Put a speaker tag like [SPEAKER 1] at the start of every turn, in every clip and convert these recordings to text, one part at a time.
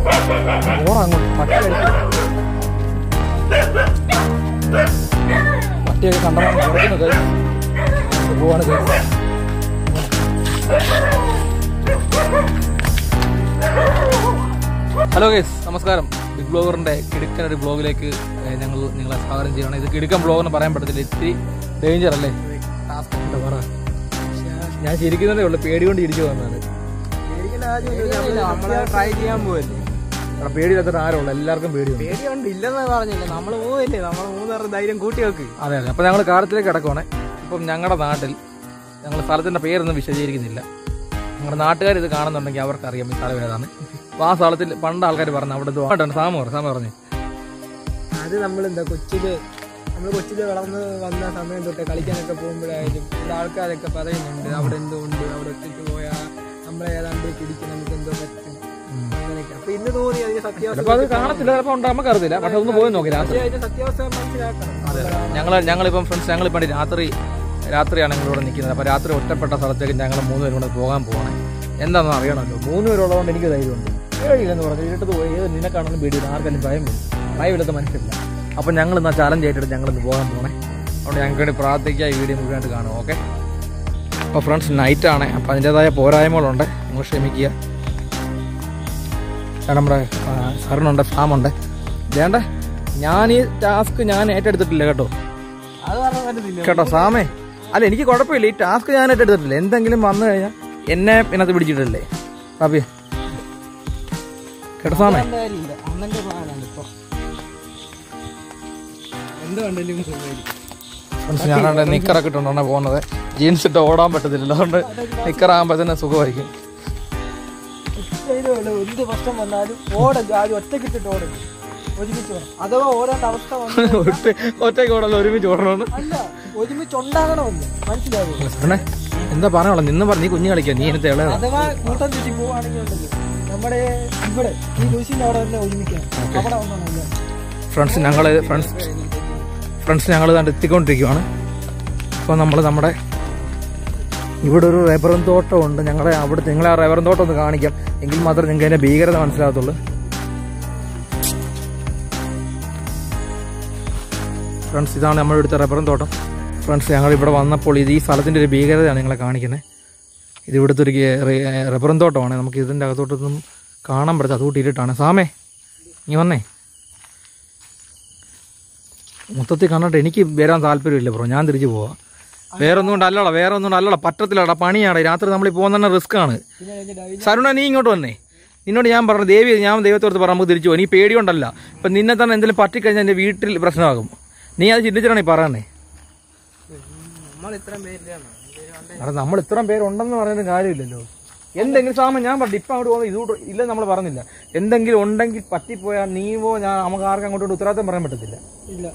[SPEAKER 1] പോണം അങ്ങോട്ട് പട്ടി കഴിക്കും പട്ടിയൊക്കെ കണ്ടതാണ് കിടക്കുന്നു കൈ പോവാണ് കൈ ഹലോ ഗേസ് നമസ്കാരം ബിഗ് ബ്ലോഗറിന്റെ കിടുക്കൻ ഒരു ബ്ലോഗിലേക്ക് ഏഹ്, ഞങ്ങൾ നിങ്ങളെ സ്വാഗതം ചെയ്യണം ഇത് കിടുക്കൻ ബ്ലോഗ് എന്ന് പറയാൻ പറ്റത്തില്ല ഇത്തിരി ഡേഞ്ചർ അല്ലേ എന്താ പറ ഞാൻ ചിരിക്കുന്നതേ ഉള്ളൂ പേടി കൊണ്ട് ചിരിച്ചു വന്നത്
[SPEAKER 2] നമ്മള് ട്രൈ ചെയ്യാൻ പോവല്ലേ
[SPEAKER 1] പേടിയില്ലാത്ത ആരുള്ളൂ എല്ലാവർക്കും പേടിയുണ്ട്
[SPEAKER 2] പേടിയുണ്ട് ഇല്ലെന്ന് പറഞ്ഞില്ല നമ്മള് പോവല്ലേ നമ്മള് മൂന്നേറെ ധൈര്യം കൂട്ടി വെക്ക്
[SPEAKER 1] അതെ അതെ അപ്പോൾ ഞങ്ങൾ കാലത്തിലേക്ക് കിടക്കുവാണ് ഇപ്പം ഞങ്ങളുടെ നാട്ടിൽ ഞങ്ങൾ സ്ഥലത്തിൻ്റെ പേരൊന്നും വിശദീകരിക്കുന്നില്ല ഞങ്ങളുടെ നാട്ടുകാർ ഇത് കാണുന്നുണ്ടെങ്കിൽ അവർക്കറിയാം ഈ സ്ഥലം ഏതാണ് അപ്പോൾ ആ സ്ഥലത്തിൽ പണ്ട് ആൾക്കാർ പറഞ്ഞു അവിടെ ഇതുണ്ട് സാമ പറഞ്ഞു സാമ പറഞ്ഞു
[SPEAKER 2] അത് നമ്മളെന്താ കൊച്ചില് നമ്മള് കൊച്ചില് വളർന്ന് വന്ന സമയം തൊട്ട് കളിക്കാനൊക്കെ പോകുമ്പോഴായാലും ഇവിടെ ആൾക്കാരൊക്കെ പറയുന്നുണ്ട് അവിടെ എന്തോ ഉണ്ട് അവിടെ ഒറ്റയ്ക്ക് പോയാൽ നമ്മളെ ഏതാണ്ട് പിടിക്കും നമുക്ക് എന്തോ പറ്റും അങ്ങനെയൊക്കെ അപ്പൊ ഇന്ന് തോന്നി അതിന്റെ സത്യാവസ്ഥ
[SPEAKER 1] ചിലപ്പോൾ അത് കാണത്തില്ല ചിലപ്പോൾ ഉണ്ട് നമുക്കറിയത്തില്ല പക്ഷെ അതൊന്ന് പോയി നോക്കി രാത്രി
[SPEAKER 2] അതിന്റെ സത്യാവസ്ഥ മനസ്സിലാക്കണം
[SPEAKER 1] അതെ ഞങ്ങൾ ഞങ്ങളിപ്പം ഫ്രണ്ട്സ് ഞങ്ങളിപ്പം രാത്രി രാത്രിയാണ് ഞങ്ങളിവിടെ നിൽക്കുന്നത് അപ്പോൾ രാത്രി ഒറ്റപ്പെട്ട സ്ഥലത്തേക്ക് ഞങ്ങൾ മൂന്ന് പേരും കൂടെ പോകാൻ പോകണം എന്താണെന്ന് അറിയണമല്ലോ മൂന്ന് പേരുള്ളതുകൊണ്ട് എനിക്ക് ധൈര്യമുണ്ട് പേടിയില്ലെന്ന് പറഞ്ഞു ഇരുട്ടത്ത് പോയി ഏത് നിനക്കാണെന്ന് പേടിയില്ല ആർക്കെങ്കിലും ഭയം വരും ഭയമില്ലാത്ത മനുഷ്യരില്ല അപ്പം ഞങ്ങൾ ഇന്ന് ചലഞ്ച് ആയിട്ടിട്ട് ഞങ്ങളിന്ന് പോകാൻ പോകണേ അതുകൊണ്ട് ഞങ്ങൾക്ക് വേണ്ടി പ്രാർത്ഥിക്കുക ഈ വീഡിയോ മുഴുവനായിട്ട് കാണും ഓക്കെ അപ്പോൾ ഫ്രണ്ട്സ് നൈറ്റാണ് അപ്പോൾ അതിൻ്റെതായ പോരായ്മകളുണ്ട് നിങ്ങൾ ക്ഷമിക്കുക കാരണം നമ്മുടെ സാറിനുണ്ട് ഫാമുണ്ട് വേണ്ട ഞാൻ ഈ ടാസ്ക് ഞാൻ ഏറ്റെടുത്തിട്ടില്ല കേട്ടോ
[SPEAKER 2] അത് പറഞ്ഞാൽ പറ്റത്തില്ല
[SPEAKER 1] കേട്ടോ സാമേ അല്ല എനിക്ക് കുഴപ്പമില്ല ഈ ടാസ്ക് ഞാൻ ഏറ്റെടുത്തിട്ടില്ല എന്തെങ്കിലും വന്നു കഴിഞ്ഞാൽ എന്നെ ഇതിനകത്ത് പിടിച്ചിട്ടില്ലേ ബാബി കേട്ടോ സാമേ
[SPEAKER 2] അതെന്റെ കാര്യമില്ല അണ്ണന്റെ പ്ലാനാണ് ഇപ്പൊ എന്ത് കണ്ടെങ്കിലും സുഖമായിരിക്കും
[SPEAKER 1] ഫ്രണ്ട്സ് ഞാനാണ്ട് നിക്കറൊക്കെ ഇട്ടുകൊണ്ടാണ് പോകുന്നത് ജീൻസ് ഇട്ട് ഓടാൻ പറ്റത്തില്ല അതുകൊണ്ട് നിക്കറാകുമ്പോൾ തന്നെ സുഖമായിരിക്കും
[SPEAKER 2] ഇതുപോലെ എന്ത് പ്രശ്നം വന്നാലും ഓടും ആദ്യം ഒറ്റക്കിട്ടിട്ട് ഓടും ഒരുമിച്ച് ഓടും അഥവാ ഓടേണ്ട അവസ്ഥ വന്നു
[SPEAKER 1] ഒറ്റ ഒറ്റയ്ക്ക് ഓടല്ലോ ഒരുമിച്ച് ഓടണമെന്ന്
[SPEAKER 2] അല്ല ഒരുമിച്ച് ഉണ്ടാകണമെന്ന് മനസ്സിലാവും
[SPEAKER 1] സാറേ എന്താ പറയാനുള്ള നിന്ന് പറഞ്ഞ് നീ കുഞ്ഞു കളിക്കുക നീ എനിക്ക് ഇളയതാണ്
[SPEAKER 2] അഥവാ കൂട്ടം ചുറ്റി പോവാണെങ്കിൽ ഉണ്ടല്ലോ നമ്മുടെ ഇവിടെ ഈ ലൂസിന്റെ അവിടെ തന്നെ ഒരുമിക്കണം അവിടെ ഒന്നല്ല
[SPEAKER 1] ഫ്രണ്ട്സ് ഞങ്ങൾ ഫ്രണ്ട്സ് ഫ്രണ്ട്സ് ഞങ്ങൾ കണ്ട് എത്തിക്കൊണ്ടിരിക്കുവാണ് അപ്പോൾ നമ്മൾ നമ്മുടെ ഇവിടെ ഒരു റബ്ബറും തോട്ടമുണ്ട് ഞങ്ങളെ അവിടെ നിങ്ങളെ ആ റബ്ബറും തോട്ടം ഒന്ന് കാണിക്കാം എങ്കിൽ മാത്രമേ നിങ്ങൾക്ക് അതിൻ്റെ ഭീകരത മനസ്സിലാകത്തുള്ളൂ ഫ്രണ്ട്സ് ഇതാണ് നമ്മുടെ ഇവിടുത്തെ റബ്ബറും തോട്ടം ഫ്രണ്ട്സ് ഞങ്ങൾ ഇവിടെ വന്നപ്പോൾ ഇത് ഈ സ്ഥലത്തിൻ്റെ ഒരു ഭീകരതയാണ് നിങ്ങളെ കാണിക്കുന്നത് ഇത് ഇവിടുത്തെ ഒരു ഗെ- റെ- റബ്ബറും തോട്ടമാണ് നമുക്ക് ഇതിൻ്റെ അകത്തോട്ടൊന്നും കാണാൻ പറ്റത്ത അതുകൂട്ടി ഇരുട്ടാണ് സാമേ നീ വന്നേ മൊത്തത്തിൽ കണ്ടിട്ട് എനിക്ക് വരാൻ താല്പര്യമില്ല ബ്രോ ഞാൻ തിരിച്ചു പോവാം വേറെ ഒന്നും കൊണ്ട് അല്ലടാ വേറെ ഒന്നും കൊണ്ട് അല്ലടാ പറ്റത്തില്ലടാ പണിയാടാ രാത്രി നമ്മൾ പോകുന്ന തന്നെ റിസ്ക് ആണ്
[SPEAKER 2] പിന്നെ കഴിഞ്ഞ
[SPEAKER 1] സരുണ നീ ഇങ്ങോട്ട് വന്നേ നിന്നോട് ഞാൻ പറഞ്ഞു ദേവി ഞാൻ ദൈവത്തോടത്ത് പറഞ്ഞു നമുക്ക് തിരിച്ചു പോകും നീ പേടിയുണ്ടല്ല ഇപ്പം നിന്നെ തന്നെ എന്തെങ്കിലും പറ്റിക്കഴിഞ്ഞാൽ എൻ്റെ വീട്ടിൽ പ്രശ്നമാകും നീ അത് ചിന്തിച്ചിട്ടാണ് ഈ പറയുന്നത്
[SPEAKER 2] നമ്മൾ ഇത്രയും പേരിലാണ്
[SPEAKER 1] കാരണം നമ്മൾ ഇത്രയും പേരുണ്ടെന്ന് പറയുന്നത് കാര്യമില്ലല്ലോ എന്തെങ്കിലും സാമ ഞാൻ പറഞ്ഞു ഇപ്പം അങ്ങോട്ട് പോകുന്നത് ഇതുകൂട്ട് ഇല്ലെന്ന് നമ്മൾ പറഞ്ഞില്ല എന്തെങ്കിലും ഉണ്ടെങ്കിൽ പറ്റിപ്പോയാൽ നീവോ ഞാൻ നമുക്ക് ആർക്കും അങ്ങോട്ട് ഉത്തരവാദിത്തം പറയാൻ പറ്റത്തില്ല
[SPEAKER 2] ഇല്ല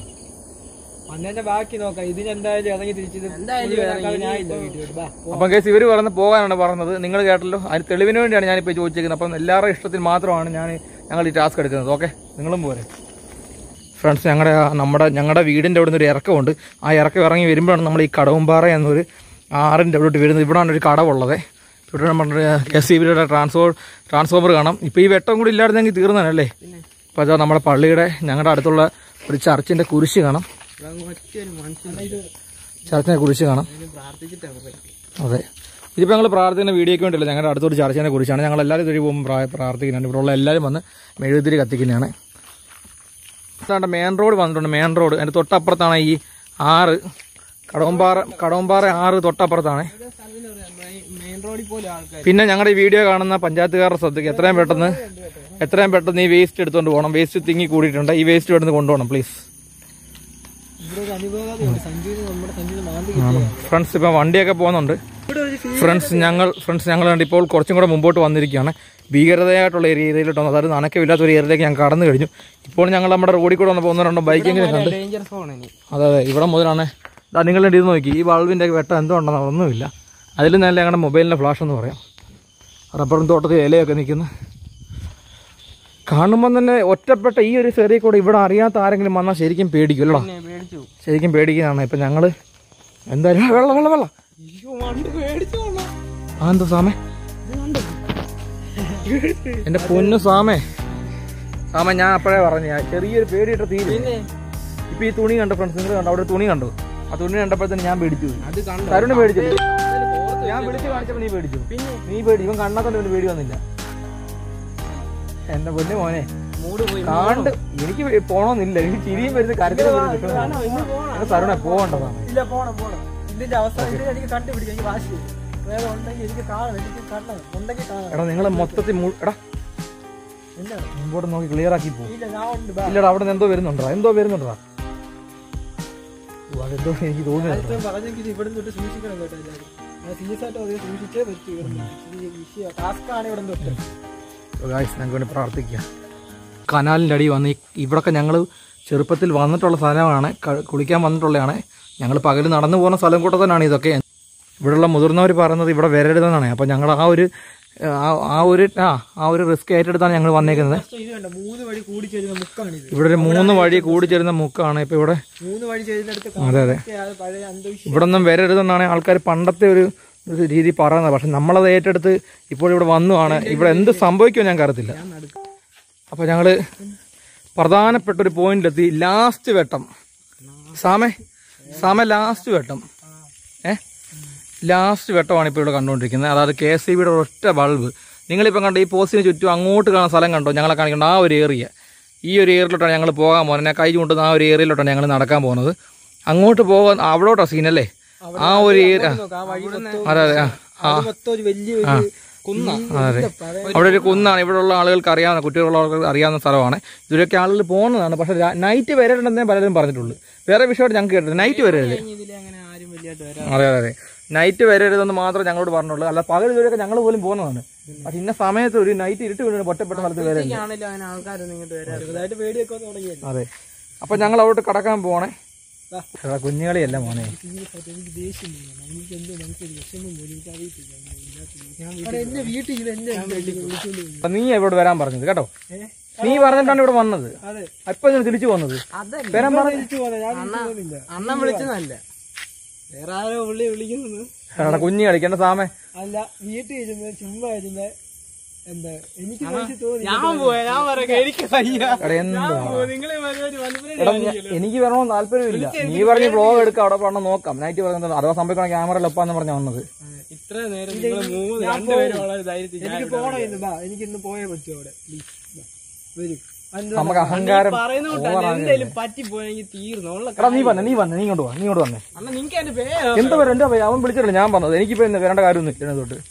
[SPEAKER 2] അന്നെ ബാക്കി നോക്കാം ഇതിനെന്തായാലും ഇറങ്ങി തിരിച്ചത് എന്തായാലും ഞാൻ ഇല്ല വീട്ടിൽ ബാ
[SPEAKER 1] അപ്പം കേസ് ഇവർ പറഞ്ഞ് പോകാനാണ് പറഞ്ഞത് നിങ്ങൾ കേട്ടല്ലോ അതിന് തെളിവിന് വേണ്ടിയാണ് ഞാനിപ്പോൾ ചോദിച്ചിരിക്കുന്നത് അപ്പം എല്ലാവരുടെ ഇഷ്ടത്തിൽ മാത്രമാണ് ഞാൻ ഞങ്ങൾ ഈ ടാസ്ക് എടുക്കുന്നത് ഓക്കെ നിങ്ങളും പോരെ ഫ്രണ്ട്സ് ഞങ്ങളുടെ ആ നമ്മുടെ ഞങ്ങളുടെ വീടിൻ്റെ അവിടെ നിന്ന് ഒരു ഇറക്കമുണ്ട് ആ ഇറക്കം ഇറങ്ങി വരുമ്പോഴാണ് നമ്മൾ ഈ കടവുംപാറ എന്നൊരു ആറിൻ്റെ അവിടോട്ട് വരുന്നത് ഇവിടെയാണ് ഒരു കടവുള്ളത് ഇവിടെ നമ്മുടെ കെ സി ബിയുടെ ട്രാൻസ്ഫോർ ട്രാൻസ്ഫോമർ കാണാം ഇപ്പോൾ ഈ വെട്ടം കൂടി ഇല്ലായിരുന്നെങ്കിൽ തീർന്നതല്ലേ അപ്പോൾ അതാ നമ്മുടെ പള്ളിയുടെ ഞങ്ങളുടെ അടുത്തുള്ള ഒരു ചർച്ചിൻ്റെ കുരിശ് കാണാം
[SPEAKER 2] ഒറ്റൊരു മനുഷ്യൻ
[SPEAKER 1] ചർച്ചിനെ കുരിശ് കാണാം
[SPEAKER 2] പ്രാർത്ഥിച്ചിട്ടാണ്
[SPEAKER 1] അതെ ഇതിപ്പോൾ ഞങ്ങൾ പ്രാർത്ഥന വീഡിയോയ്ക്ക് വേണ്ടിയില്ല ഞങ്ങളുടെ അടുത്തൊരു ചർച്ചയെ കുറിച്ചാണ് ഞങ്ങൾ എല്ലാവരും ഇതുവഴി പോകുമ്പോൾ പ്രാ- പ്രാർത്ഥിക്കുന്നുണ്ട് ഇവിടെ ഉള്ള എല്ലാവരും വന്ന് മെഴുകുതിരി കത്തിക്കുന്നതാണ് ഇതാണ്ട് മെയിൻ റോഡ് വന്നിട്ടുണ്ട് മെയിൻ റോഡ് അതിൻ്റെ തൊട്ടപ്പുറത്താണ് ഈ ആറ് കടവമ്പാറ കടവമ്പാറ ആറ് തൊട്ടപ്പുറത്താണ്
[SPEAKER 2] മെയിൻ റോഡിൽ പോലും ആൾക്കാർ
[SPEAKER 1] പിന്നെ ഞങ്ങളുടെ ഈ വീഡിയോ കാണുന്ന പഞ്ചായത്തുകാരുടെ ശ്രദ്ധയ്ക്ക് എത്രയും പെട്ടെന്ന് എത്രയും പെട്ടെന്ന് ഈ വേസ്റ്റ് എടുത്തുകൊണ്ട് പോകണം വേസ്റ്റ് തിങ്ങി കൂടിയിട്ടുണ്ട് ഈ വേസ്റ്റ് ഇവിടുന്ന് കൊണ്ടുപോകണം പ്ലീസ്
[SPEAKER 2] ഇവിടെ ഒരു അനുഭവം സഞ്ജീവ് നമ്മുടെ സഞ്ജീവ് മാന്തി കിട്ടിയ
[SPEAKER 1] ഫ്രണ്ട്സ് ഇപ്പം വണ്ടിയൊക്കെ പോകുന്നുണ്ട്
[SPEAKER 2] ഇവിടെ ഒരു ഫീ-
[SPEAKER 1] ഫ്രണ്ട്സ് ഞങ്ങൾ ഫ്രണ്ട്സ് ഞങ്ങൾ കണ്ട് ഇപ്പോൾ കുറച്ചും കൂടെ മുമ്പോട്ട് വന്നിരിക്കുകയാണ് ഭീകരതയായിട്ടുള്ള ഒരു ഏരിയയിലോട്ട് വന്നത് അതായത് നനക്കമില്ലാത്ത ഒരു ഏരിയയിലേക്ക് ഞാൻ കടന്നു കഴിഞ്ഞു ഇപ്പോൾ ഞങ്ങൾ നമ്മുടെ റോഡിൽ കൂടെ വന്നപ്പോൾ ഒന്നോ രണ്ടോ ബൈക്കെങ്കിലും കണ്ട്
[SPEAKER 2] ഡേഞ്ചർ സോൺ ഇനി
[SPEAKER 1] അതെ അതെ ഇവിടെ മുതലാണ് ദാ നിങ്ങൾ ഇത് നോക്കി ഈ ബൾബിൻ്റെ വെട്ടം എന്തോ ഉണ്ടെന്ന് ഒന്നുമില്ല അതിൽ നല്ല ഞങ്ങളുടെ മൊബൈലിൻ്റെ ഫ്ലാഷ് എന്ന് പറയാം റബ്ബറും തോട്ടത്തിൽ ഇലയൊക്കെ നിൽക്കുന്നു കാണുമ്പോൾ തന്നെ ഒറ്റപ്പെട്ട ഈ ഒരു ചെറിയ കൂടെ ഇവിടെ അറിയാത്ത ആരെങ്കിലും വന്നാൽ ശരിക്കും പേടിക്കും അല്ലടാ
[SPEAKER 2] പിന്നെ പേടിച്ചു
[SPEAKER 1] ശരിക്കും പേടിക്കുന്നതാണ് ഇപ്പം ഞങ്ങൾ എന്തായാലും ആ, വെള്ളം വെള്ളം വെള്ളം
[SPEAKER 2] അയ്യോ വണ്ടി പേടിച്ചു പോണോ
[SPEAKER 1] ആ എന്തോ സാമേ
[SPEAKER 2] ഇത് കണ്ടോ
[SPEAKER 1] എന്റെ പൊന്നു സാമേ സാമ ഞാൻ അപ്പോഴേ പറഞ്ഞു ചെറിയൊരു പേടിയിട്ട് തീരും
[SPEAKER 2] പിന്നെ
[SPEAKER 1] ഇപ്പൊ ഈ തുണി കണ്ടോ ഫ്രണ്ട്സ് നിങ്ങൾ കണ്ടോ അവിടെ ഒരു തുണി കണ്ടോ ആ തുണി കണ്ടപ്പോഴത്തേന് ഞാൻ പേടിച്ചു പോയി.
[SPEAKER 2] അത് കണ്ടോ
[SPEAKER 1] തരുണ് പേടിച്ചില്ല
[SPEAKER 2] അതില് കോർത്ത്
[SPEAKER 1] ഞാൻ വിളിച്ച് കാണിച്ചപ്പോ നീ പേടിച്ചു
[SPEAKER 2] പിന്നെ
[SPEAKER 1] നീ പേടി ഇവൻ കണ്ണാത്തോണ്ട് ഇവന് പേടി വന്നില്ല എന്റെ പൊന്നു മോനെ
[SPEAKER 2] മൂട് പോയി
[SPEAKER 1] കാണ്ട് എനിക്ക് വേ- പോണോന്നില്ല എനിക്ക് ചിരിയും വരുന്ന കരുതലും വരുന്നു
[SPEAKER 2] കാണോ, ഇന്ന് പോണം.
[SPEAKER 1] തരുണ പോകണ്ടതാണ്
[SPEAKER 2] ഇല്ല പോണം പോണം ഇതിന്റെ അവസ്ഥ ഇത് എനിക്ക് കണ്ടുപിടിക്കാം എനിക്ക് വാശി വേറെ ഉണ്ടെങ്കിൽ എനിക്ക് കാണണം എനിക്ക് കാണണം ഉണ്ടെങ്കിൽ കാണണം
[SPEAKER 1] എടാ നിങ്ങളെ മൊത്തത്തിൽ മു- എടാ
[SPEAKER 2] എന്താണ്
[SPEAKER 1] മുമ്പോട്ട് നോക്കി ക്ലിയർ ആക്കി പോകും
[SPEAKER 2] ഇല്ല ഞാൻ ഉണ്ട് ബാ.
[SPEAKER 1] ഇല്ലടാ അവിടെ നിന്ന് എന്തോ വരുന്നുണ്ടോ എന്തോ വരുന്നുണ്ടോ അതെന്തോ എനിക്ക് തോന്നുന്നുണ്ട്
[SPEAKER 2] ഇത്രയും പറഞ്ഞെങ്കിൽ ഇവിടെ തൊട്ട് സൂക്ഷിക്കണം കേട്ടോ എല്ലാവരും ഞാൻ സീരിയസ് ആയിട്ട് അത് സൂക്ഷിച്ചേ പറ്റൂ ഇവിടെ ഈ വിഷയം ടാസ്ക് ആണ് ഇവിടെ തൊട്ട്
[SPEAKER 1] ഗായ്സ് ഞങ്ങൾക്ക് വേണ്ടി പ്രാർത്ഥിക്കുക കനാലിൻ്റെ അടി വന്ന് ഈ- ഇവിടൊക്കെ ഞങ്ങൾ ചെറുപ്പത്തിൽ വന്നിട്ടുള്ള സ്ഥലമാണ് ക- കുളിക്കാൻ വന്നിട്ടുള്ളതാണ് ഞങ്ങൾ പകൽ നടന്നു പോകുന്ന സ്ഥലം കൂട്ടത്തിനാണ് ഇതൊക്കെ ഇവിടെയുള്ള മുതിർന്നവർ പറയുന്നത് ഇവിടെ വരരുതെന്നാണ് അപ്പോൾ ഞങ്ങൾ ആ ഒരു ആ- ആ ഒരു ആ ആ ഒരു റിസ്ക് ഏറ്റെടുത്താണ് ഞങ്ങൾ വന്നേക്കുന്നത്
[SPEAKER 2] പക്ഷേ ഇത് കണ്ട മൂന്ന് വഴി കൂടി ചേരുന്ന മുക്കാണ് ഇത്
[SPEAKER 1] ഇവിടെ ഒരു മൂന്ന് വഴി കൂടി ചേരുന്ന മുക്കാണ് ഇപ്പോൾ ഇവിടെ
[SPEAKER 2] മൂന്ന് വഴി ചേരുന്നിടത്ത്
[SPEAKER 1] അതെ അതെ
[SPEAKER 2] അത് പഴയ അന്തരീക്ഷം
[SPEAKER 1] ഇവിടെ ഒന്നും വരരുതെന്നാണ് ആൾക്കാർ പണ്ടത്തെ ഒരു ഒരു രീതി പറയുന്നത് പക്ഷെ നമ്മളത് ഏറ്റെടുത്ത് ഇപ്പോൾ ഇവിടെ വന്നുമാണ് ഇവിടെ എന്ത് സംഭവിക്കുമോ ഞങ്ങൾക്ക് അറിയത്തില്ല
[SPEAKER 2] ഞാൻ നടക്കും
[SPEAKER 1] അപ്പോൾ ഞങ്ങൾ പ്രധാനപ്പെട്ട ഒരു പോയിന്റിലെത്തി ലാസ്റ്റ് വെട്ടം സാമേ സാമ ലാസ്റ്റ് വെട്ടം ഏ ലാസ്റ്റ് വെട്ടമാണ് ഇപ്പോൾ ഇവിടെ കണ്ടുകൊണ്ടിരിക്കുന്നത് അതായത് കെ എസ് സി ബിയുടെ ഒറ്റ ബൾബ് നിങ്ങളിപ്പം കണ്ട ഈ പോസ്റ്റിന് ചുറ്റും അങ്ങോട്ട് കാണുന്ന സ്ഥലം കണ്ടോ ഞങ്ങളെ കാണിക്കേണ്ട ആ ഒരു ഏരിയ ഈ ഒരു ഏരിയയിലോട്ടാണ് ഞങ്ങൾ പോകാൻ പോകുന്നത് എന്നെ കൈ കൊണ്ടുന്ന ആ ഒരു ഏരിയയിലോട്ടാണ് ഞങ്ങൾ നടക്കാൻ പോകുന്നത് അങ്ങോട്ട് പോകാൻ അവിടോട്ടാണ് സീനല്ലേ ആ ഒരു ഏരിയ
[SPEAKER 2] നോക്കാം ആ വഴി മൊത്തം
[SPEAKER 1] അതെ അതെ ആ ആ
[SPEAKER 2] അത് മൊത്തം ഒരു വലിയൊരു കുന്ന
[SPEAKER 1] അതെ അവിടെ ഒരു കുന്നാണ് ഇവിടെയുള്ള ആളുകൾക്ക് അറിയാവുന്ന കുട്ടികളുള്ള ആളുകൾക്ക് അറിയാവുന്ന സ്ഥലമാണ് ഇതിലൊക്കെ ആളുകൾ പോകുന്നതാണ് പക്ഷെ നൈറ്റ് വരരുതെന്നേ പലരും പറഞ്ഞിട്ടുള്ളൂ വേറെ വിഷയമായിട്ട് ഞങ്ങൾക്ക് കേട്ടത് നൈറ്റ് വരരുത്
[SPEAKER 2] ഇതിൽ അങ്ങനെ ആരും വലിയായിട്ട് വരാം
[SPEAKER 1] അതെ അതെ അതെ നൈറ്റ് വരരുതെന്ന് മാത്രമേ ഞങ്ങളോട് പറഞ്ഞുള്ളൂ അല്ല പകൽ ഇതുവരെയൊക്കെ ഞങ്ങൾ പോലും പോകുന്നതാണ് പക്ഷെ ഇന്ന സമയത്ത് ഒരു നൈറ്റ് ഇരുട്ട് വീണ് ഒറ്റപ്പെട്ട സ്ഥലത്ത് വരരുത്
[SPEAKER 2] ആണല്ലോ അങ്ങനെ ആൾക്കാരൊന്നും ഇങ്ങോട്ട് വരാം ചെറുതായിട്ട് പേടിയൊക്കെ വന്ന് തുടങ്ങിയല്ലോ
[SPEAKER 1] അതെ അപ്പൊ ഞങ്ങൾ അവിടെ കടക്കാൻ പോണേ
[SPEAKER 2] വാ.
[SPEAKER 1] എടാ, കുഞ്ഞുകളിയല്ല മോനെ
[SPEAKER 2] എനിക്ക് ദേഷ്യം തോന്നുന്നു. എനിക്ക് എന്തോ മനസ്സിൽ വിഷമം പോലും എനിക്ക് അറിയത്തില്ല അവിടെ എന്റെ വീട്ടിൽ ഇത് എന്റെ വിളിച്ചോണ്ട് പോയി.
[SPEAKER 1] അപ്പൊ നീ ഇവിടെ വരാൻ പറഞ്ഞത് കേട്ടോ
[SPEAKER 2] ഏ?
[SPEAKER 1] നീ പറഞ്ഞിട്ടാണ് ഇവിടെ വന്നത്
[SPEAKER 2] അതെ
[SPEAKER 1] ഇപ്പൊ ഞാൻ തിരിച്ചു വന്നത് വരാൻ പറഞ്ഞ
[SPEAKER 2] തിരിച്ചു പോന്നെ ഞാൻ തിരിച്ചു പോകുന്നില്ല അണ്ണൻ വിളിച്ചതല്ല വേറെ ആരോ പുള്ളി വിളിക്കുന്നത്
[SPEAKER 1] എടാ കുഞ്ഞു കളിക്കണ്ട സാമേ
[SPEAKER 2] അല്ല വീട്ടിൽ ഇരുന്ന് ചുമ്മാ ഇരുന്ന് എന്താ എനിക്ക് മനസ്സിൽ തോന്നി
[SPEAKER 3] ഞാൻ പോയ ഞാൻ പറയാം എനിക്ക് വയ്യ
[SPEAKER 1] എടാ എന്താ
[SPEAKER 3] നിങ്ങളെ
[SPEAKER 1] എടാ ഞ- എനിക്ക് വരണമെന്ന് താല്പര്യമില്ല നീ പറഞ്ഞ് ബ്ലോഗ് എടുക്കാം അവിടെ പറഞ്ഞ നോക്കാം നൈറ്റ് പറയുന്നത് അഥവാ സംഭവിക്കണ ക്യാമറ ലപ്പാന്ന് പറഞ്ഞ വന്നത്
[SPEAKER 3] ഇത്ര നേരം നിങ്ങൾ മൂന്ന് രണ്ടുപേരും വളരെ ധൈര്യത്തിൽ ഞാൻ
[SPEAKER 2] എനിക്ക് പോണം ഇന്ന് ബാ എനിക്ക് ഇന്ന് പോയേ പറ്റൂ അവിടെ പ്ലീസ് വരും അതെന്താ?
[SPEAKER 1] നമുക്ക് അഹങ്കാരം
[SPEAKER 3] പറയുന്ന കൂട്ടല്ല എന്തായാലും പറ്റിപ്പോയെങ്കിൽ തീർന്നു ഉള്ള
[SPEAKER 1] എടാ നീ വന്നേ നീ വന്നേ നീ ഇങ്ങോട്ട് വാ നീ ഇങ്ങോട്ട് വന്നേ
[SPEAKER 3] അണ്ണ നിങ്ങക്ക് എന്റെ പേര്
[SPEAKER 1] എന്താ പറയാ എന്റെ ഭയ അവൻ വിളിച്ചിട്ടില്ല ഞാൻ പറഞ്ഞത് എനിക്കിപ്പോ ഇന്ന് വരേണ്ട കാര്യമൊന്നും ഇല്ല തൊട്ട്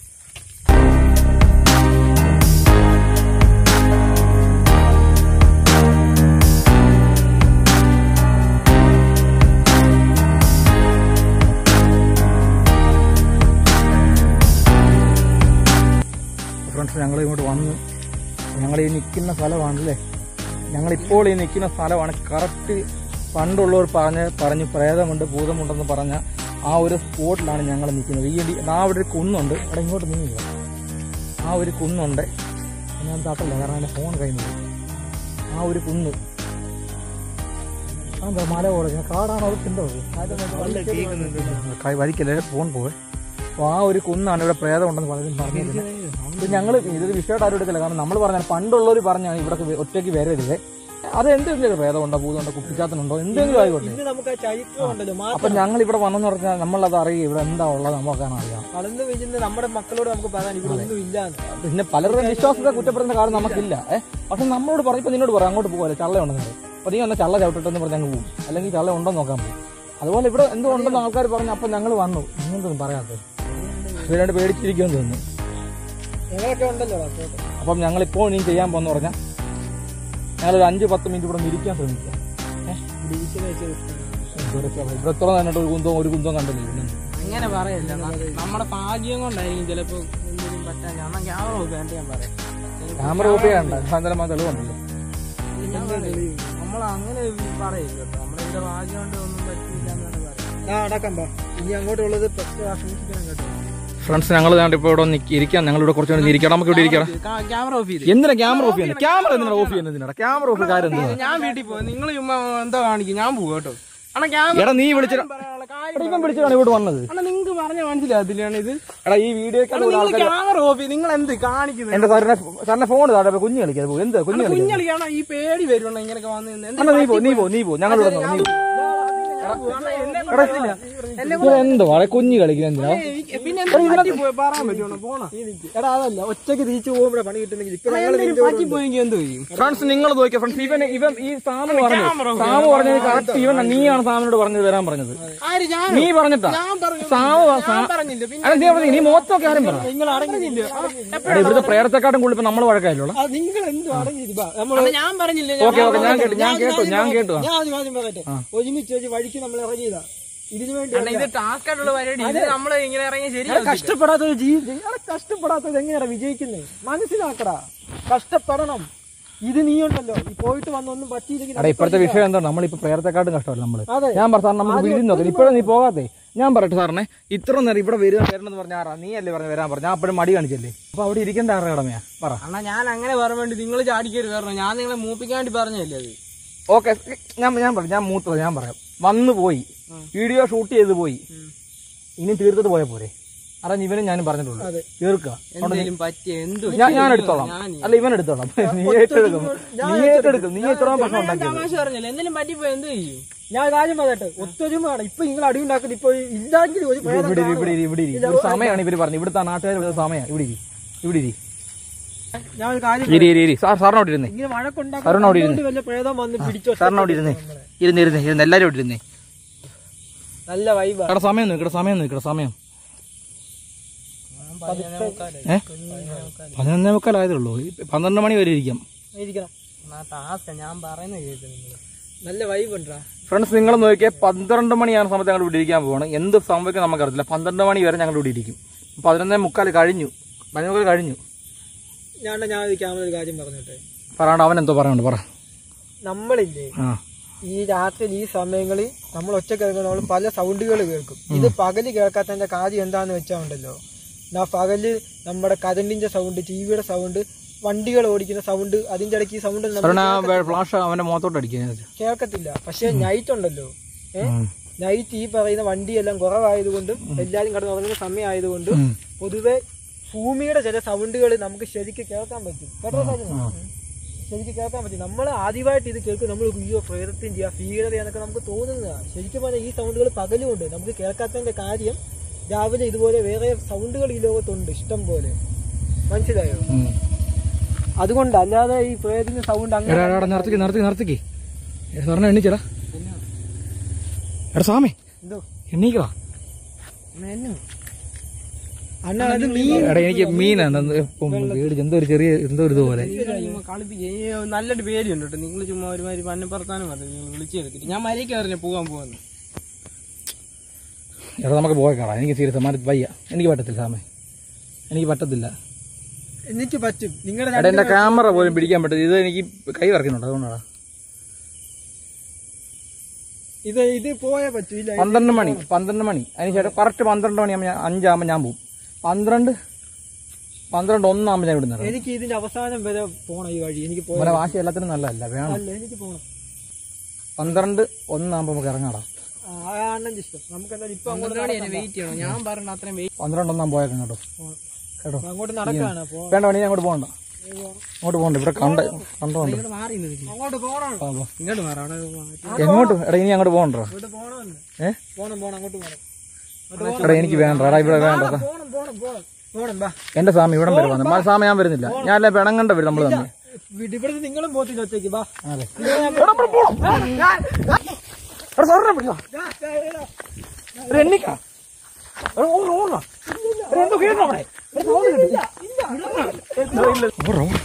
[SPEAKER 1] ഫ്രണ്ട്സ് ഞങ്ങൾ ഇങ്ങോട്ട് വന്നു ഞങ്ങൾ ഈ നിൽക്കുന്ന സ്ഥലമാണല്ലേ ഞങ്ങളിപ്പോൾ ഈ നിൽക്കുന്ന സ്ഥലമാണ് കറക്റ്റ് പണ്ടുള്ളവർ പറഞ്ഞ് പറഞ്ഞ് പ്രേതമുണ്ട് ഭൂതമുണ്ടെന്ന് പറഞ്ഞ ആ ഒരു സ്പോട്ടിലാണ് ഞങ്ങൾ നിൽക്കുന്നത് ഈ ഇടി- ആ അവിടെ ഒരു കുന്നുണ്ട് അവിടെ ഇങ്ങോട്ട് നീങ്ങുക ആ ഒരു കുന്നുണ്ട് ഞാൻ തട്ടല്ല കാരണം എൻ്റെ ഫോൺ കയ്യിൽ ആ ഒരു കുന്ന് അതെന്താ മല പോലെ കാടാണോ അത് ഉണ്ടോ വരിക്കല്ലേ ഫോൺ പോവേ അപ്പോൾ ആ ഒരു കുന്നാണ് ഇവിടെ പ്രേതം ഉണ്ടെന്ന് പലരും പറഞ്ഞിരുന്നത് ഇത് ഞങ്ങൾ ഇതൊരു വിഷയമായിട്ട് ആരും എടുക്കില്ല കാരണം നമ്മൾ പറഞ്ഞാൽ പണ്ടുള്ളവർ പറഞ്ഞാണ് ഇവിടെ ഒറ്റയ്ക്ക് വരരുത് അത് എന്തെങ്കിലും പ്രേതമുണ്ടോ ഭൂതമുണ്ടോ കുപ്പിച്ചാത്തനുണ്ടോ എന്തെങ്കിലും ആയിക്കോട്ടെ
[SPEAKER 2] ഇന്ന് നമുക്ക് ആ ചരിത്രം ഉണ്ടല്ലോ
[SPEAKER 1] അപ്പൊ
[SPEAKER 2] മാത്രം
[SPEAKER 1] ഞങ്ങൾ ഇവിടെ വന്നെന്ന് പറഞ്ഞാൽ നമ്മളത് അറിയുക ഇവിടെ എന്താ ഉള്ളത് നമുക്കാണ് അറിയാം
[SPEAKER 2] വളർന്നു വീഴുന്ന നമ്മുടെ മക്കളോട് നമുക്ക് പറയാൻ ഇവിടെ ഒന്നും ഇല്ലാന്ന്
[SPEAKER 1] പിന്നെ പലരുടെയും വിശ്വാസത്തെ കുറ്റപ്പെടുന്ന കാര്യം നമുക്കില്ല ഏഹ് പക്ഷെ നമ്മളോട് പറയും ഇപ്പൊ നിന്നോട് പറയാം അങ്ങോട്ട് പോകാല്ലേ ചള്ള ഉണ്ടെന്ന് അപ്പൊ നീ ഒന്ന് ചള്ള ചവിട്ടിട്ടെന്ന് പറഞ്ഞ് അങ്ങ് പോകും അല്ലെങ്കിൽ ചള്ള ഉണ്ടോ നോക്കാൻ പോകും അതുപോലെ ഇവിടെ എന്തോ ഉണ്ടെന്ന് ആൾക്കാർ പറഞ്ഞു അപ്പൊ ഞങ്ങൾ വന്നു നിങ്ങൾക്കൊന്നും പറയാത്തത് ഇവരോട് പേടിച്ചിരിക്കുമെന്ന് തോന്നുന്നു
[SPEAKER 2] ഞങ്ങളൊക്കെ ഉണ്ടല്ലോ വാസ്തവത്തിൽ.
[SPEAKER 1] അപ്പം ഞങ്ങൾ ഇപ്പോൾ ഇനി ചെയ്യാൻ പോകുന്ന പറഞ്ഞാൽ ഞങ്ങളൊരു അഞ്ച് പത്ത് മിനിറ്റ് ഇവിടെ ഒന്ന് ഇരിക്കാൻ ശ്രമിക്കാം ഏഹ്
[SPEAKER 2] ഇവിടെ ഇരിക്കുന്ന വെച്ച്
[SPEAKER 1] ഇവിടെ എത്ര തന്നെ ഒരു കുന്തവും ഒരു കുന്തവും കണ്ടില്ല പിന്നെ
[SPEAKER 3] അങ്ങനെ പറയല്ല ന- നമ്മുടെ ഭാഗ്യം കൊണ്ടായിരിക്കും ചിലപ്പോ എന്തെങ്കിലും പറ്റാൻ ഞാൻ ക്യാമറ നോക്കാണ്ട് ഞാൻ പറയാം
[SPEAKER 1] ക്യാമറ ഓഫ് ചെയ്യണ്ട സാധനമായ തെളിവുണ്ടല്ലോ
[SPEAKER 3] നമ്മൾ അങ്ങനെ പറയും കേട്ടോ നമ്മളെന്റെ ഭാഗ്യം കൊണ്ട് ഒന്നും പറ്റില്ല എന്നാണ് പറയുന്നത്
[SPEAKER 2] ആ അടക്കം ബാ ഇനി അങ്ങോട്ടുള്ളത് പ്രശ്നം ആശ്രമിക്കണം കേട്ടോ
[SPEAKER 1] ഫ്രണ്ട്സ് ഞങ്ങൾ ഇപ്പോൾ ഇവിടെ ഒന്ന് ഇരിക്കാം ഞങ്ങൾ ഇവിടെ കുറച്ച് നേരം ഇരിക്കണം നമുക്ക് ഇവിടെ ഇരിക്കണം
[SPEAKER 3] ക്യാമറ ഓഫ് ചെയ്ത്
[SPEAKER 1] എന്തിനാ ക്യാമറ ഓഫ് ചെയ്യുന്നത് ക്യാമറ എന്തിനാ ഓഫ് ചെയ്യുന്നത് എന്തിനാ ക്യാമറ ഓഫ് കാര്യം എന്തിനാ
[SPEAKER 3] ഞാൻ വീട്ടിൽ പോകും നിങ്ങൾ ചുമ്മാ എന്താ കാണിക്കും ഞാൻ പോകും കേട്ടോ അണ്ണാ ക്യാമറ
[SPEAKER 1] എടാ നീ വിളിച്ചിട്ട്
[SPEAKER 3] പറയാനുള്ള
[SPEAKER 1] എടാ ഇവൻ വിളിച്ചാണ് ഇവിടെ വന്നത്
[SPEAKER 3] അണ്ണാ നിങ്ങക്ക് പറഞ്ഞ മനസ്സിലാകത്തില്ലാണ് ഇത്
[SPEAKER 1] എടാ ഈ വീഡിയോക്കാണ്
[SPEAKER 3] നിങ്ങൾ ക്യാമറ ഓഫ് നിങ്ങൾ എന്ത് കാണിക്കുന്നത്
[SPEAKER 1] എന്റെ സാറിനെ സാറിന്റെ ഫോൺ താഴെ കുഞ്ഞു കളിക്കാതെ പോകും എന്ത് കുഞ്ഞു കളിക്കാതെ
[SPEAKER 3] കുഞ്ഞളിക്കാണോ ഈ പേടി വരുവാണോ ഇങ്ങനെയൊക്കെ വന്ന് നിന്ന്? എന്ത്
[SPEAKER 1] അണ്ണാ നീ പോ നീ പോ നീ പോ ഞങ്ങൾ ഇവിടെ നീ പോ
[SPEAKER 3] അണ്ണാ, എന്നെ
[SPEAKER 1] എടാ ഇത് എന്തോ വളരെ കുഞ്ഞു കളിക്കുന്ന എന്തിനാ
[SPEAKER 3] എനിക്ക് പിന്നെ എന്താ പറ്റി പോയി പറയാൻ പറ്റുമോ പോണോ
[SPEAKER 2] എടാ അതല്ല ഒറ്റയ്ക്ക് തിരിച്ചു പോകുമ്പോഴേ പണി കിട്ടുന്നെങ്കിൽ ഇപ്പൊ ഞങ്ങൾ
[SPEAKER 3] എന്തെങ്കിലും പറ്റി പോയെങ്കിൽ എന്ത് ചെയ്യും
[SPEAKER 1] ഫ്രണ്ട്സ് നിങ്ങൾ നോക്കിയ ഫ്രണ്ട്സ് ഇവൻ ഇവൻ ഈ സാമു പറഞ്ഞു സാമു പറഞ്ഞത് കറക്റ്റ് ഇവൻ നീയാണ് സാമിനോട് പറഞ്ഞത് വരാൻ പറഞ്ഞത്
[SPEAKER 3] ആര് ഞാൻ
[SPEAKER 1] നീ പറഞ്ഞിട്ടാ
[SPEAKER 3] ഞാൻ പറഞ്ഞു
[SPEAKER 1] സാമു
[SPEAKER 3] ഞാൻ പറഞ്ഞില്ല പിന്നെ
[SPEAKER 1] അല്ല നീ പറഞ്ഞു നീ മൊത്തമൊക്കെ ആരും പറ
[SPEAKER 2] നിങ്ങൾ അടങ്ങിയില്ല
[SPEAKER 1] എടാ ഇവിടുത്തെ പ്രേരത്തെക്കാട്ടും കൂടുതൽ ഇപ്പൊ നമ്മൾ വഴക്കായല്ലോ
[SPEAKER 2] നിങ്ങൾ എന്തും അടങ്ങിയിരിക്കും നമ്മൾ
[SPEAKER 3] അണ്ണാ, ഞാൻ പറഞ്ഞില്ല
[SPEAKER 1] ഓക്കെ ഓക്കെ ഞാൻ കേട്ടു ഞാൻ കേട്ടു ഞാൻ കേട്ടു
[SPEAKER 2] ഞാൻ ആദ്യം ആദ്യം പറയട്ടെ ഒരുമിച്ച് ഒരു വഴിക്ക് നമ്മൾ ഇറങ്ങിയതാ ഇതിനു വേണ്ടി
[SPEAKER 3] അണ്ണാ, ഇത് ടാസ്ക് ആയിട്ടുള്ള പരിപാടി ഇത് നമ്മള് ഇങ്ങനെ ഇറങ്ങി ശരിയാ
[SPEAKER 2] കഷ്ടപ്പെടാത്തൊരു ജീവിതം എടാ കഷ്ടപ്പെടാത്തത് എങ്ങനെയാ വിജയിക്കുന്നേ മനസ്സിലാക്കടാ കഷ്ടപ്പെടണം ഇത് നീ ഉണ്ടല്ലോ ഈ പോയിട്ട് വന്നൊന്നും പറ്റിയില്ലെങ്കിൽ
[SPEAKER 1] എടാ ഇപ്പോഴത്തെ വിഷയം എന്താണ് നമ്മളിപ്പോ പ്രേരത്തെക്കാട്ടും കഷ്ടമല്ല നമ്മള്
[SPEAKER 2] അതെ.
[SPEAKER 1] ഞാൻ പറ സാർ നമുക്ക് വീട് നോക്കാം ഇപ്പോഴും നീ പോകാത്തെ ഞാൻ പറയട്ടെ സാറിനെ ഇത്ര നേരം ഇവിടെ വരിക വരണമെന്ന് പറഞ്ഞ ആറാ നീ അല്ലേ പറഞ്ഞ വരാൻ പറഞ്ഞു ഞാൻ അപ്പോഴും മടി കാണിച്ചല്ലേ അപ്പൊ അവിടെ ഇരിക്കേണ്ട ആരുടെ കടമയാ പറ
[SPEAKER 3] അണ്ണാ ഞാൻ അങ്ങനെ പറയാൻ വേണ്ടി നിങ്ങൾ ചാടിക്കരുത് കാരണം ഞാൻ നിങ്ങളെ മൂപ്പിക്കാൻ വേണ്ടി പറഞ്ഞല്ലേ അത്
[SPEAKER 1] ഓക്കെ ഞാൻ ഞാൻ പറയാം ഞാൻ മൂത്തത് ഞാൻ പറയാം വന്നു പോയി വീഡിയോ ഷൂട്ട് ചെയ്ത് പോയി ഇനി തീർത്തിട്ട് പോയാ പോരെ അതാ ഇവനും ഞാനും പറഞ്ഞിട്ടുള്ളൂ തീർക്കുക
[SPEAKER 3] എന്തെങ്കിലും പറ്റിയ എന്ത്
[SPEAKER 1] ഞാൻ ഞാൻ എടുത്തോളാം അല്ല ഇവൻ എടുത്തോളാം നീ ഏറ്റെടുക്കും നീ ഏറ്റെടുക്കും നീ ഇത്രയും പ്രശ്നം ഉണ്ടാക്കിയത്
[SPEAKER 3] തമാശ പറഞ്ഞില്ല എന്തെങ്കിലും പറ്റിപ്പോ എന്ത് ചെയ്യും
[SPEAKER 2] ഞാൻ ഒരു കാര്യം പറയട്ടെ ഒത്തൊരുമയാണ് ഇപ്പൊ നിങ്ങൾ അടി ഉണ്ടാക്കുന്നത് ഇപ്പൊ ഇല്ലെങ്കിൽ ഒരു പ്രേതം
[SPEAKER 1] ഇവിടെ ഇരി, ഇവിടെ ഇരി, ഇവിടെ ഇരി. ഒരു സമയമാണ് ഇവര് പറഞ്ഞത് ഇവിടുത്തെ നാട്ടുകാർ ഇവിടെ സമയം ഇവിടെ ഇരി ഇവിടെ ഇരി
[SPEAKER 2] ഞാൻ ഒരു കാര്യം
[SPEAKER 1] ഇരി ഇരി ഇരി സാർ സാറിനോട് ഇരുന്നേ
[SPEAKER 2] ഇങ്ങനെ
[SPEAKER 1] അരുൺ അവിടെ ഇരുന്ന്.
[SPEAKER 2] വഴക്കുണ്ടാക്കി വല്ല പ്രേതം വന്ന് പിടിച്ചോ
[SPEAKER 1] സാറിനോട് ഇരുന്നേ ഇരുന്ന് ഇരുന്നേ ഇരുന്ന് എല്ലാവരും ഇവിടെ ഇരുന്നേ
[SPEAKER 2] നല്ല വൈബ
[SPEAKER 1] ഇവിടെ സമയം നോക്കട്ടെ സമയം നോക്കട്ടെ സമയം ഏ പതിനൊന്നേ മുക്കാലായതേ ഉള്ളൂ ഈ പന്ത്രണ്ട് മണി വരെ ഇരിക്കാം
[SPEAKER 2] ഇരിക്കണം
[SPEAKER 3] ടാസ്ക് ഞാൻ പറയുന്നത് കേട്ടു നിങ്ങൾ
[SPEAKER 2] നല്ല വൈബ് ഉണ്ടാ
[SPEAKER 1] ഫ്രണ്ട്സ് നിങ്ങൾ നോക്കിയാൽ പന്ത്രണ്ട് മണിയാണ് സമയത്ത് ഞങ്ങൾ ഇവിടെ ഇരിക്കാൻ പോവാണ് എന്ത് സംഭവിക്കും നമുക്കറിയില്ല പന്ത്രണ്ട് മണി വരെ ഞങ്ങൾ ഇവിടെ ഇരിക്കും പതിനൊന്നേ മുക്കാൽ കഴിഞ്ഞു പതിനൊന്നേ മുക്കാൽ കഴിഞ്ഞു
[SPEAKER 2] ഞാൻ ഞാൻ ഒരു ക്യാമറ ഒരു കാര്യം പറഞ്ഞോട്ടെ
[SPEAKER 1] പറയാണ്ട് അവൻ എന്തോ പറയാനുണ്ട് പറ
[SPEAKER 2] നമ്മളില്ലേ
[SPEAKER 1] ആ
[SPEAKER 2] ഈ രാത്രി ഈ സമയങ്ങളിൽ നമ്മൾ ഒറ്റ കേൾക്കുന്ന പല സൗണ്ടുകൾ കേൾക്കും ഇത് പകല് കേൾക്കാത്തതിന്റെ കാര്യം എന്താന്ന് വെച്ചാൽ ഉണ്ടല്ലോ നാ പകല് നമ്മുടെ കരണ്ടിന്റെ സൗണ്ട് ടിവിയുടെ സൗണ്ട് വണ്ടികൾ ഓടിക്കുന്ന സൗണ്ട് അതിന്റെ ഇടയ്ക്ക് ഈ സൗണ്ട്
[SPEAKER 1] കാരണം ആ ഫ്ലാഷ് അവന്റെ മുഖത്തോട്ട് അടിക്കുക
[SPEAKER 2] കേൾക്കത്തില്ല പക്ഷെ നൈറ്റ് ഉണ്ടല്ലോ ഏഹ് നൈറ്റ് ഈ പറയുന്ന വണ്ടിയെല്ലാം കുറവായതുകൊണ്ടും എല്ലാരും കടന്നു തുടങ്ങുന്ന സമയമായതുകൊണ്ടും പൊതുവെ ഭൂമിയുടെ ചില സൗണ്ടുകൾ നമുക്ക് ശരിക്ക് കേൾക്കാൻ പറ്റും കേട്ടോ സാജന? ശരിക്ക് കേൾക്കാൻ പറ്റും നമ്മൾ ആദ്യമായിട്ട് ഇത് കേൾക്കും നമ്മൾ അയ്യോ പ്രേതത്തിന്റെ ആ ഭീകരതയാന്നൊക്കെ നമുക്ക് തോന്നുന്നതാണ് ശരിക്കും പറഞ്ഞാൽ ഈ സൗണ്ടുകൾ പകലുമുണ്ട് നമുക്ക് കേൾക്കാത്തതിന്റെ കാര്യം രാവിലെ ഇതുപോലെ വേറെ സൗണ്ടുകൾ ഈ ലോകത്തുണ്ട് ഇഷ്ടം പോലെ മനസ്സിലായോ അതുകൊണ്ട് അല്ലാതെ ഈ പ്രേതത്തിന്റെ സൗണ്ട് അങ്ങനെ
[SPEAKER 1] എടാ എടാ നിർത്തിക്ക് നിർത്തി നിർത്തിക്ക് സാറിനെ എണ്ണിച്ചടാ എടാ സാമേ
[SPEAKER 2] എന്തോ
[SPEAKER 1] എണ്ണീക്കടാ
[SPEAKER 2] അണ്ണാ അത് നീ
[SPEAKER 1] എടാ എനിക്ക് മീനാണ് ഇപ്പം പേടിച്ച് എന്തോ ഒരു ചെറിയ എന്തോ ഒരു ഇതുപോലെ
[SPEAKER 3] കളിപ്പിക്കുക നല്ലൊരു പേടിയുണ്ട് കേട്ടോ നിങ്ങൾ ചുമ്മാ ഒരുമാതിരി പന്നപ്പുറത്താനും പറഞ്ഞു നിങ്ങൾ വിളിച്ചെടുത്തിട്ട് ഞാൻ മരിയൊക്കെ അറിഞ്ഞ പോകാൻ പോവാന്ന്
[SPEAKER 1] എടാ നമുക്ക് പോയേക്കാടാ എനിക്ക് സീരിയസ് മാറി വയ്യ എനിക്ക് പറ്റത്തില്ല സാമേ എനിക്ക് പറ്റത്തില്ല
[SPEAKER 2] എനിക്ക് പറ്റും നിങ്ങളുടെ
[SPEAKER 1] എടാ എന്റെ ക്യാമറ പോലും പിടിക്കാൻ പറ്റില്ല ഇത് എനിക്ക് കൈ വറക്കുന്നുണ്ട് അതുകൊണ്ടാണ്
[SPEAKER 2] ഇത് ഇത് പോയാ പറ്റൂല
[SPEAKER 1] പന്ത്രണ്ട് മണി പന്ത്രണ്ട് മണി അതിന് ശേഷം കറക്റ്റ് പന്ത്രണ്ട് മണിയാകുമ്പോൾ ഞാൻ അഞ്ചാകുമ്പോൾ ഞാൻ പോകും പന്ത്രണ്ട് പന്ത്രണ്ട് ഒന്നാകുമ്പോൾ ഞാൻ ഇവിടുന്ന് ഇറങ്ങും
[SPEAKER 2] എനിക്ക് ഇതിന്റെ അവസാനം വരെ പോണം ഈ വഴി എനിക്ക്
[SPEAKER 1] ഇവിടെ വാശി എല്ലാത്തിനും നല്ലതല്ല വേണം
[SPEAKER 2] പോകല്ല എനിക്ക് പോണം
[SPEAKER 1] പന്ത്രണ്ട് ഒന്നാകുമ്പോൾ നമുക്ക് ഇറങ്ങാടാ
[SPEAKER 2] ആ, ആ അണ്ണന്റെ ഇഷ്ടം നമുക്ക് എന്തായാലും ഇപ്പൊ അങ്ങോട്ട്
[SPEAKER 3] പന്ത്രണ്ട് വെയിറ്റ് ചെയ്യണം ഞാൻ പറഞ്ഞ അത്രയും വെയിറ്റ്
[SPEAKER 1] പന്ത്രണ്ട് ഒന്നാം പോയേക്കാം കേട്ടോ കേട്ടോ
[SPEAKER 2] അങ്ങോട്ട് നടക്കാണ് പോ
[SPEAKER 1] വേണ്ട വേണി അങ്ങോട്ട് പോകണ്ട അങ്ങോട്ട് പോകണ്ട ഇവിടെ കണ്ട കണ്ടോണ്ട്
[SPEAKER 3] മാറി നിന്നിട്ട്
[SPEAKER 2] അങ്ങോട്ട് പോണം
[SPEAKER 1] ആ, പോ.
[SPEAKER 3] ഇങ്ങോട്ട് മാറാം അവിടെ മാറ്റി.
[SPEAKER 1] എങ്ങോട്ട് എടാ ഇനി അങ്ങോട്ട് പോകണ്ടോ
[SPEAKER 2] അങ്ങോട്ട് പോണമെന്ന്
[SPEAKER 1] ഏ
[SPEAKER 2] പോണം പോണം അങ്ങോട്ട് പോണം
[SPEAKER 1] എടാ എനിക്ക് വേണ്ട എടാ ഇവിടെ വേണ്ട
[SPEAKER 2] പോണം പോണം പോണം പോണം ബാ
[SPEAKER 1] എന്റെ സാമി ഇവിടെ വരെ വന്നു മാ- സാമി ഞാൻ വരുന്നില്ല ഞാനല്ലേ പിണങ്ങണ്ട വരും നമ്മള് തന്നെ
[SPEAKER 2] ഇവിടെ ഇവിടുന്ന് നിങ്ങളും പോത്തില്ല ഒറ്റയ്ക്ക് ബാ
[SPEAKER 1] അതെ എടാ സാറിനെ പിടിച്ചോ എടാ എണ്ണിക്കാ എടാ ഓടാ ഓടാ എടാ എന്തോ കേട്ടോ അവിടെ എടാ സൗണ്ട് കേട്ടു എന്തോ ഇല്ല. ഓടാ, ഓടാ.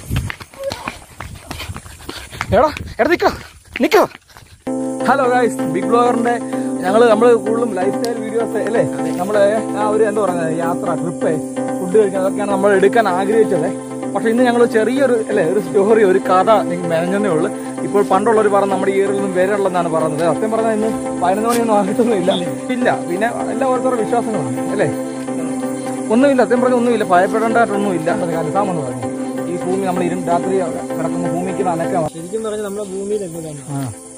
[SPEAKER 1] എടാ എടാ നിക്ക നിക്ക ഹലോ ഗായ്സ് ബിഗ് ബ്ലോഗറിന്റെ ഞങ്ങള് നമ്മള് കൂടുതലും ലൈഫ് സ്റ്റൈൽ വീഡിയോസ് അല്ലേ നമ്മള് ആ ഒരു എന്താ പറയുന്നത് യാത്ര ട്രിപ്പ് ഫുഡ് കഴിക്കാൻ അതൊക്കെയാണ് നമ്മൾ എടുക്കാൻ ആഗ്രഹിച്ചത് പക്ഷെ ഇന്ന് ഞങ്ങൾ ചെറിയൊരു അല്ലേ ഒരു സ്റ്റോറി ഒരു കഥ നിങ്ങൾക്ക് മെനഞ്ഞതേ ഉള്ളൂ ഇപ്പോൾ പണ്ടുള്ളവർ പറഞ്ഞ നമ്മുടെ ഈ ഏറിൽ നിന്നും വരെയുള്ളതെന്നാണ് പറയുന്നത് സത്യം പറഞ്ഞാൽ ഇന്ന് പതിനൊന്ന് മണിയൊന്നും ആയിട്ടൊന്നും ഇല്ല ഇല്ല പിന്നെ എല്ലാ ഓരോരുത്തരുടെ വിശ്വാസങ്ങളാണ് അല്ലേ ഒന്നുമില്ല സത്യം പറഞ്ഞ ഒന്നുമില്ല ഭയപ്പെടേണ്ടതായിട്ടൊന്നുമില്ല സാമെന്ന് പറഞ്ഞു ഈ ഭൂമി നമ്മൾ ഇരും രാത്രി കിടക്കുന്ന ഭൂമിക്ക് അനക്കമാണ്
[SPEAKER 2] ശരിക്കും പറഞ്ഞാൽ നമ്മുടെ ഭൂമിയിൽ എന്താണ്
[SPEAKER 1] ആ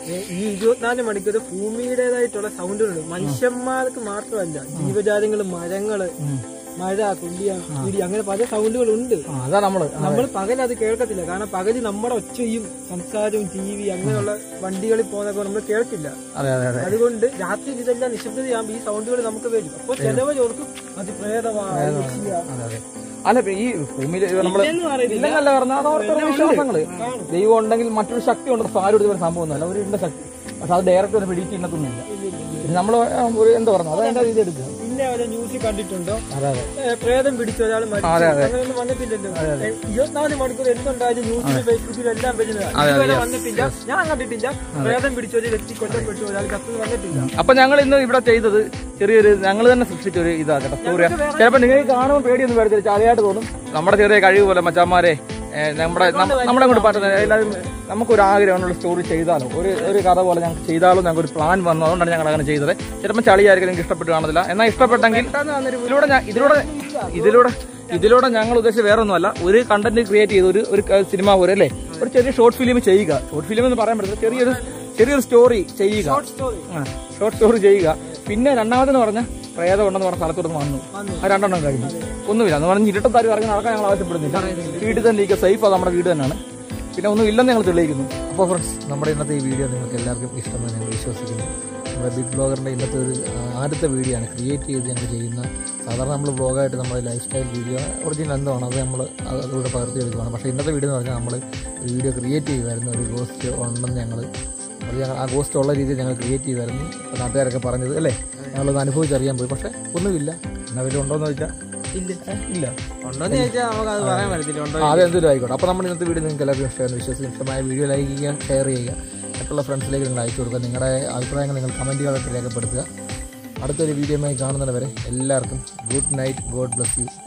[SPEAKER 2] ഏ, ഈ ഇരുപത്തിനാല് മണിക്കൂർ ഭൂമിയുടേതായിട്ടുള്ള സൗണ്ടുകളുണ്ട് മനുഷ്യന്മാർക്ക് മാത്രമല്ല ജീവജാലങ്ങള് മരങ്ങള് മഴ തുള്ളിയ ഇടി അങ്ങനെ പല സൗണ്ടുകളുണ്ട്
[SPEAKER 1] ആ, അതാ നമ്മള്
[SPEAKER 2] നമ്മൾ പകൽ അത് കേൾക്കത്തില്ല കാരണം പകല് നമ്മുടെ ഒച്ചയും സംസാരവും ടി വി അങ്ങനെയുള്ള വണ്ടികളിൽ പോകുന്നതൊക്കെ നമ്മൾ കേൾക്കില്ല
[SPEAKER 1] അതെ അതെ അതെ
[SPEAKER 2] അതുകൊണ്ട് രാത്രി ഇതെല്ലാം നിശബ്ദതയാകുമ്പോൾ ഈ സൗണ്ടുകൾ നമുക്ക് വരും അപ്പൊ ചിലവരോർക്കും അത് പ്രേതമാണ്
[SPEAKER 1] അതെ അതെ അല്ല ഇപ്പൊ ഈ ഭൂമിയിൽ നമ്മള്
[SPEAKER 3] ഇല്ലെന്ന് പറയുന്നില്ല.
[SPEAKER 1] ഇല്ലെന്നല്ല പറഞ്ഞാൽ അത് ഓരോരുത്തരുടെ വിശ്വാസങ്ങള് ദൈവം ഉണ്ടെങ്കിൽ മറ്റൊരു ശക്തി ഉണ്ട് സാരും എടുത്ത് സംഭവമൊന്നുമല്ല ഒരു ഇന്ന ശക്തി പക്ഷെ അത് ഡയറക്റ്റ് ഒരു പിടിച്ച് ഇന്നത്തൊന്നുമില്ല നമ്മൾ ഒരു എന്താ പറഞ്ഞു അത് അതിന്റെ രീതി എടുക്കുക
[SPEAKER 2] പിന്നെ ഒരു ന്യൂസിൽ കണ്ടിട്ടുണ്ടോ
[SPEAKER 1] അതെ അതെ
[SPEAKER 2] ഏ, പ്രേതം പിടിച്ച ഒരാൾ മരിച്ചു
[SPEAKER 1] അതെ, അതെ.
[SPEAKER 2] അങ്ങനെയൊന്നും വന്നിട്ടില്ലല്ലോ ഏ, ഇരുപത്തിനാല് മണിക്കൂർ എന്തുണ്ടായാലും ന്യൂസിലും ഫേസ്ബുക്കിലും എല്ലാം വരുന്നത് ഇതുവരെ വന്നിട്ടില്ല ഞാൻ കണ്ടിട്ടില്ല പ്രേതം പിടിച്ച ഒരു വ്യക്തി കൊല്ലപ്പെട്ടു ഒരാൾ കത്ത് വന്നിട്ടില്ല
[SPEAKER 1] അപ്പൊ ഞങ്ങൾ ഇന്ന് ഇവിടെ ചെയ്തത് ചെറിയൊരു ഞങ്ങൾ തന്നെ സൃഷ്ടിച്ച ഒരു ഇതാ കേട്ടോ സ്റ്റോറി ചിലപ്പോ നിങ്ങൾക്ക് കാണുമ്പോൾ പേടിയൊന്നും വരത്തില്ല ചളിയായിട്ട് തോന്നും നമ്മുടെ ചെറിയ കഴിവ് പോലെ മച്ചാന്മാരെ ഏ, നമ്മുടെ നം- നമ്മുടെ കൊണ്ട് പറ്റുന്ന എല്ലാവരും നമുക്കൊരു ആഗ്രഹമുള്ള സ്റ്റോറി ചെയ്താലോ ഒരു ഒരു കഥ പോലെ ഞങ്ങൾക്ക് ചെയ്താലോ ഞങ്ങൾക്ക് ഒരു പ്ലാൻ വന്നു അതുകൊണ്ടാണ് ഞങ്ങൾ അങ്ങനെ ചെയ്തത് ചിലപ്പോൾ ചളിയായിരിക്കും നിങ്ങൾക്ക് ഇഷ്ടപ്പെട്ട് കാണത്തില്ല എന്നാൽ ഇഷ്ടപ്പെട്ടെങ്കിൽ ഇതിലൂടെ ഞാൻ ഇതിലൂടെ ഇതിലൂടെ ഇതിലൂടെ ഞങ്ങൾ ഉദ്ദേശിച്ചത് വേറെ ഒന്നുമല്ല ഒരു കണ്ടന്റ് ക്രിയേറ്റ് ചെയ്ത് ഒരു ഒരു സിനിമ പോലെ അല്ലേ ഒരു ചെറിയ ഷോർട്ട് ഫിലിം ചെയ്യുക ഷോർട്ട് ഫിലിം എന്ന് പറയാൻ പറ്റില്ല ചെറിയൊരു ചെറിയൊരു സ്റ്റോറി ചെയ്യുക ഷോർട്ട് സ്റ്റോറി ചെയ്യുക പിന്നെ രണ്ടാമതെന്ന് പറഞ്ഞ പ്രേതം ഉണ്ടെന്ന് പറഞ്ഞ സ്ഥലത്തോട്ട് വന്നു ആ രണ്ടെണ്ണം കഴിഞ്ഞു ഒന്നുമില്ല എന്ന് പറഞ്ഞ് ഇരുട്ടത്താരും ഇറങ്ങി നടക്കാൻ ഞങ്ങൾ ആവശ്യപ്പെടുന്നില്ല വീട്ടിൽ തന്നെ ഇരിക്കുക സേഫ് അത് നമ്മുടെ വീട് തന്നെയാണ് പിന്നെ ഒന്നും ഇല്ലെന്ന് ഞങ്ങൾ തെളിയിക്കുന്നു അപ്പോൾ ഫ്രണ്ട്സ് നമ്മുടെ ഇന്നത്തെ ഈ വീഡിയോ നിങ്ങൾക്ക് എല്ലാവർക്കും ഇഷ്ടമെന്ന് ഞങ്ങൾ വിശ്വസിക്കുന്നു നമ്മുടെ ബിഗ് ബ്ലോഗറിൻ്റെ ഇന്നത്തെ ഒരു ആ, ആദ്യത്തെ വീഡിയോ ആണ് ക്രിയേറ്റ് ചെയ്ത് ഞങ്ങൾ ചെയ്യുന്ന സാധാരണ നമ്മൾ ബ്ലോഗായിട്ട് നമ്മുടെ ലൈഫ് സ്റ്റൈൽ വീഡിയോ ഒറിജിനൽ എന്താണ് അത് നമ്മൾ അതിലൂടെ പകർത്തിയെടുക്കുകയാണ് പക്ഷേ ഇന്നത്തെ വീഡിയോ എന്ന് പറഞ്ഞാൽ നമ്മൾ ഒരു വീഡിയോ ക്രിയേറ്റ് ചെയ്യുമായിരുന്നു ഒരു ഗോസ്റ്റ് ഉണ്ടെന്ന് ഞങ്ങൾ അത് ഞങ്ങൾ ആ ഗോസ്റ്റ് ഉള്ള രീതിയിൽ ഞങ്ങൾ ക്രിയേറ്റ് ചെയ്തായിരുന്നു അപ്പോൾ നാട്ടുകാരൊക്കെ പറഞ്ഞത് അല്ലേ ഞങ്ങളത് അനുഭവിച്ചറിയാൻ പോയി പക്ഷേ ഒന്നുമില്ല എന്നാൽ വല്ല ഉണ്ടോയെന്ന് ചോദിച്ചാൽ
[SPEAKER 3] ഇല്ല
[SPEAKER 1] ഇല്ല
[SPEAKER 3] ഉണ്ടോന്ന് ചോദിച്ചാൽ നമുക്ക് അത് പറയാൻ പറ്റത്തില്ല ഉണ്ടോ
[SPEAKER 1] ആ, അതെന്തെങ്കിലും ആയിക്കോട്ടെ അപ്പോൾ നമ്മൾ ഇന്നത്തെ വീഡിയോ നിങ്ങൾക്ക് എല്ലാവർക്കും ഇഷ്ടമായിരുന്നു വിശ്വസിച്ച് ഇഷ്ടമായ വീഡിയോ ലൈക്ക് ചെയ്യാൻ ഷെയർ ചെയ്യുക മറ്റുള്ള ഫ്രണ്ട്സിലേക്ക് നിങ്ങൾ അയച്ചു കൊടുക്കുക നിങ്ങളുടെ അഭിപ്രായങ്ങൾ നിങ്ങൾ കമൻറ്റുകളായിട്ട് രേഖപ്പെടുത്തുക അടുത്തൊരു വീഡിയോയുമായി കാണുന്നവരെ എല്ലാവർക്കും good night God bless U